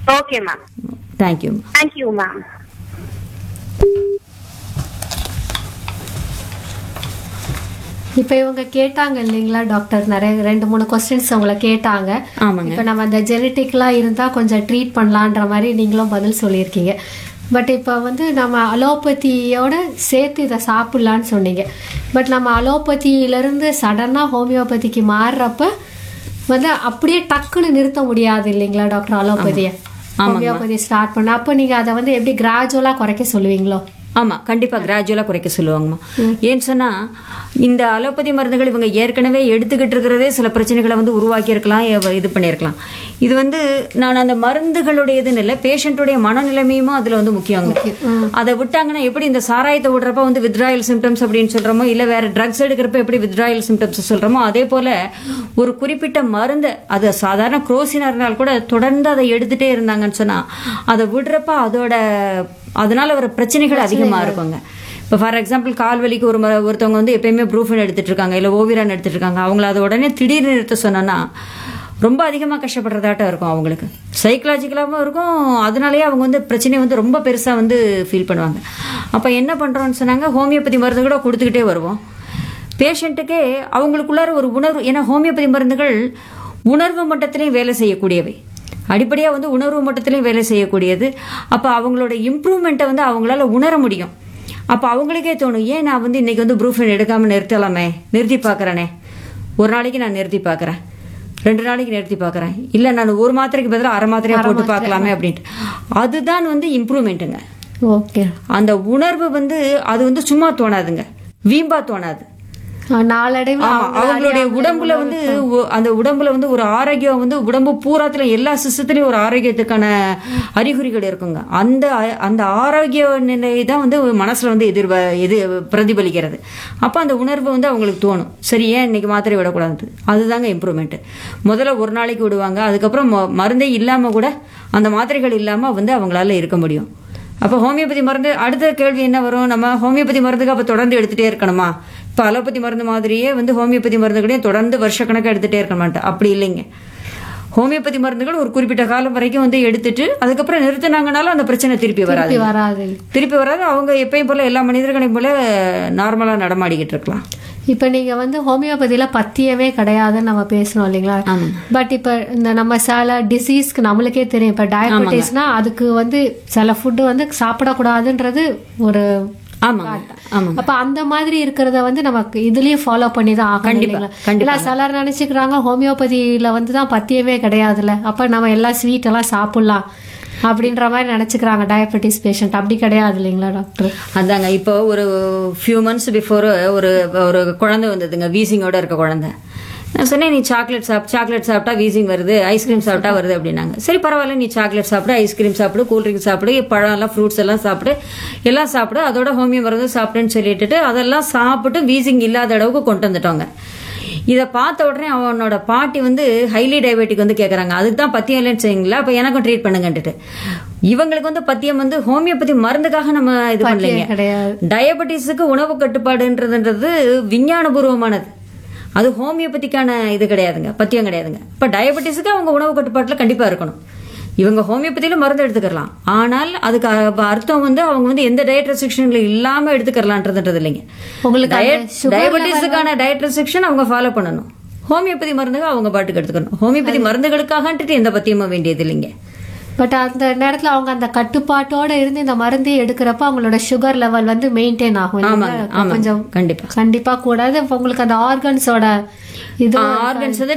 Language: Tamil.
Okay ma'am thank you thank you ma'am இப்ப இவங்க கேட்டாங்க இல்லைங்களா டாக்டர் நிறைய ரெண்டு மூணு கொஸ்டின்ஸ் உங்களை கேட்டாங்க ஆமாங்க இப்ப நம்ம அந்த ஜெனட்டிக்லா இருந்தா கொஞ்சம் ட்ரீட் பண்ணலான்ற மாதிரி நீங்களும் பதில் சொல்லியிருக்கீங்க பட் இப்போ வந்து நம்ம அலோபதியோட சேர்த்து இதை சாப்பிடலான்னு சொன்னீங்க பட் நம்ம அலோபதியிலிருந்து சடனாக ஹோமியோபதிக்கு மாறுறப்ப வந்து அப்படியே டக்குன்னு நிறுத்த முடியாது இல்லைங்களா டாக்டர் அலோபதியை ஹோமியோபதி ஸ்டார்ட் பண்ண அப்போ நீங்கள் அதை வந்து எப்படி கிராஜுவலாக குறைக்க சொல்லுவீங்களோ ஆமா கண்டிப்பா கிராஜுவலா குறைக்க சொல்லுவாங்கம்மா ஏன்னு சொன்னா இந்த அலோபதி மருந்துகள் இவங்க ஏற்கனவே எடுத்துக்கிட்டு இருக்கிறதே சில பிரச்சனைகளை வந்து உருவாக்கி இருக்கலாம் இது பண்ணியிருக்கலாம் இது வந்து நான் அந்த மருந்துகளுடையதுன்னு இல்லை பேஷண்ட்டுடைய மனநிலைமையுமே அதுல வந்து முக்கியங்க அதை விட்டாங்கன்னா எப்படி இந்த சாராயத்தை விடுறப்ப வந்து வித்ராயல் சிம்டம்ஸ் அப்படின்னு சொல்றோமோ இல்ல வேற ட்ரக்ஸ் எடுக்கிறப்ப எப்படி வித்ராயல் சிம்டம்ஸ் சொல்றோமோ அதே போல ஒரு குறிப்பிட்ட மருந்தை அது சாதாரண குரோசினா இருந்தால் கூட தொடர்ந்து அதை எடுத்துட்டே இருந்தாங்கன்னு சொன்னா அதை விடுறப்ப அதோட அதனால வர பிரச்சனைகள் அதிகமா இருக்குங்க இப்போ ஃபார் எக்ஸாம்பிள் கால் வலிக்கு ஒரு ம- ஒருத்தவங்க வந்து எப்பயுமே ப்ரூஃபன் எடுத்துட்டு இருக்காங்க இல்லை ஓவிரான் எடுத்துட்டு இருக்காங்க அவங்கள அதை உடனே திடீர்னு நிறுத்த சொன்னோன்னா ரொம்ப அதிகமாக கஷ்டப்படுறதாட்டம் இருக்கும் அவங்களுக்கு சைக்கலாஜிக்கலாகவும் இருக்கும் அதனாலேயே அவங்க வந்து பிரச்சனை வந்து ரொம்ப பெருசாக வந்து ஃபீல் பண்ணுவாங்க அப்போ என்ன பண்ணுறோம்னு சொன்னாங்க ஹோமியோபதி மருந்து கூட கொடுத்துக்கிட்டே வருவோம் பேஷண்ட்டுக்கே அவங்களுக்குள்ளார ஒரு உணர்வு ஏன்னா ஹோமியோபதி மருந்துகள் உணர்வு மட்டத்திலையும் வேலை செய்யக்கூடியவை அடிப்படையாக வந்து உணர்வு மட்டத்திலையும் வேலை செய்யக்கூடியது அப்போ அவங்களோட இம்ப்ரூவ்மெண்ட்டை வந்து அவங்களால உணர முடியும் அப்போ அவங்களுக்கே தோணும் ஏன் நான் வந்து இன்னைக்கு வந்து ப்ரூஃபன் எடுக்காமல் நிறுத்தலாமே நிறுத்தி பார்க்குறேனே ஒரு நாளைக்கு நான் நிறுத்தி பார்க்குறேன் ரெண்டு நாளைக்கு நிறுத்தி பார்க்குறேன் இல்லை நான் ஒரு மாத்திரைக்கு பதிலாக அரை மாத்திரையாக போட்டு பார்க்கலாமே அப்படின்ட்டு அதுதான் வந்து இம்ப்ரூவ்மெண்ட்டுங்க ஓகே அந்த உணர்வு வந்து அது வந்து சும்மா தோணாதுங்க வீம்பா தோணாது நாளடைவில் ஆமா அவங்களுடைய உடம்புல வந்து ஒ- அந்த உடம்புல வந்து ஒரு ஆரோக்கியம் வந்து உடம்பு பூராத்துல எல்லா சிஸ்டத்துலயும் ஒரு ஆரோக்கியத்துக்கான அறிகுறிகள் இருக்குங்க அந்த அ- அந்த ஆரோக்கிய நிலை தான் வந்து மனசுல வந்து எதிர்வ எது பிரதிபலிக்கிறது அப்ப அந்த உணர்வு வந்து அவங்களுக்கு தோணும் சரி ஏன் இன்னைக்கு மாத்திரை விடக்கூடாது அதுதாங்க இம்ப்ரூவ்மெண்ட் முதல்ல ஒரு நாளைக்கு விடுவாங்க அதுக்கப்புறம் ம- மருந்தே இல்லாம கூட அந்த மாத்திரைகள் இல்லாம வந்து அவங்களால இருக்க முடியும் அப்போ ஹோமியோபதி மருந்து அடுத்த கேள்வி என்ன வரும் நம்ம ஹோமியோபதி மருந்துக்கு அப்போ தொடர்ந்து எடுத்துட்டே இருக்கணுமா இப்போ அலோபதி மருந்து மாதிரியே வந்து ஹோமியோபதி மருந்துகளையும் தொடர்ந்து வருஷக்கணக்காக எடுத்துட்டே இருக்க மாட்டேன் அப்படி இல்லைங்க ஹோமியோபதி மருந்துகள் ஒரு குறிப்பிட்ட காலம் வரைக்கும் வந்து எடுத்துட்டு அதுக்கப்புறம் நிறுத்தினாங்கனாலும் அந்த பிரச்சனை திருப்பி வராது திருப்பி வராது திருப்பி வராது அவங்க எப்பயும் போல எல்லா மனிதர்களையும் போல நார்மலா நடமாடிக்கிட்டு இருக்கலாம் இப்ப நீங்க வந்து ஹோமியோபதியில பத்தியமே கிடையாதுன்னு நம்ம பேசணும் இல்லைங்களா ஆமாங்க. பட் இப்ப இந்த நம்ம சில டிசீஸ்க்கு நம்மளுக்கே தெரியும் இப்ப டயபெட்டிஸ்னா அதுக்கு வந்து சில ஃபுட்டு வந்து சாப்பிடக்கூடாதுன்றது ஒரு ஆமாங்க ஆமாங்க அப்ப அந்த மாதிரி இருக்கிறத வந்து நமக்கு இதுலயும் ஃபாலோ பண்ணி தான் ஆகணும் கண்டிப்பா, இல்லைங்களா? கண்டிப்பா. இல்ல சிலர் நினைச்சுக்கிறாங்க ஹோமியோபதியில வந்து தான் பத்தியமே கிடையாதுல்ல அப்ப நம்ம எல்லா ஸ்வீட் எல்லாம் சாப்பிடலாம் அப்படின்ற மாதிரி நினைச்சுக்கிறாங்க டயபெட்டிஸ் பேஷண்ட் அப்படி கிடையாது இல்லைங்களா டாக்டர் அதாங்க இப்போ ஒரு ஃபியூ மந்த்ஸ் பிஃபோர் ஒரு ஒரு குழந்தை வந்ததுங்க வீசிங்கோட இருக்க குழந்தை நான் சொன்னேன் நீ சாக்லேட் சாப் சாக்லேட் சாப்பிட்டா வீசிங் வருது ஐஸ்கிரீம் சாப்பிட்டா வருது அப்படின்னாங்க சரி பரவாயில்ல நீ சாக்லேட் சாப்பிடு ஐஸ்கிரீம் சாப்பிடு கூல்ட்ரிங்க் சாப்பிடு பழம் எல்லாம் ஃப்ரூட்ஸ் எல்லாம் சாப்பிடு எல்லாம் சாப்பிடு அதோட ஹோமியோ மருந்து சாப்பிடுன்னு சொல்லிட்டுட்டு அதெல்லாம் சாப்பிட்டு வீசிங் இல்லாத அளவுக்கு கொண்டு வந்துட்டோங்க இதை பார்த்த உடனே அவனோட பாட்டி வந்து ஹைலி டயபெட்டிக் வந்து கேட்குறாங்க அதுக்கு தான் பத்தியம் இல்லைன்னு செய்யுங்களா அப்போ எனக்கும் ட்ரீட் பண்ணுங்கன்ட்டு இவங்களுக்கு வந்து பத்தியம் வந்து ஹோமியோபதி மருந்துக்காக நம்ம இது பண்ணலைங்க கிடையாது டயபெட்டிஸுக்கு உணவு கட்டுப்பாடுன்றதுன்றது விஞ்ஞானபூர்வமானது அது ஹோமியோபதிக்கான இது கிடையாதுங்க பத்தியம் கிடையாதுங்க இப்போ டயபெட்டிஸுக்கு அவங்க உணவு கட்டுப்பாட்டில் கண்டிப்பாக இருக்கணும் இவங்க ஹோமியோபதியில மருந்து எடுத்துக்கலாம் ஆனால் அதுக்கு அ- அர்த்தம் வந்து அவங்க வந்து எந்த டயட் ரெஸ்ட்ரிக்ஷன்ல இல்லாம எடுத்துக்கலான்றதுன்றது இல்லைங்க உங்களுக்கு அந்த டயட் டயபெட்டிஸுக்கான டயட் ரெஸ்ட்ரிக்ஷன் அவங்க ஃபாலோ பண்ணணும் ஹோமியோபதி மருந்துகள் அவங்க பாட்டுக்கு எடுத்துக்கணும் ஹோமியோபதி மருந்துகளுக்காகன்ட்டு எந்த பத்தியமும் வேண்டியது இல்லைங்க பட் அந்த நேரத்துல அவங்க அந்த கட்டுப்பாட்டோட இருந்து இந்த மருந்தே எடுக்கிறப்ப அவங்களோட சுகர் லெவல் வந்து மெயின்டைன் ஆகும் இல்லைங்களா? ஆமாங்க ஆமாங்க கொஞ்சம் கண்டிப்பா கண்டிப்பா கூடாது இப்ப உங்களுக்கு அந்த ஆர்கன்ஸோட இது ஆர்கன்ஸ் வந்து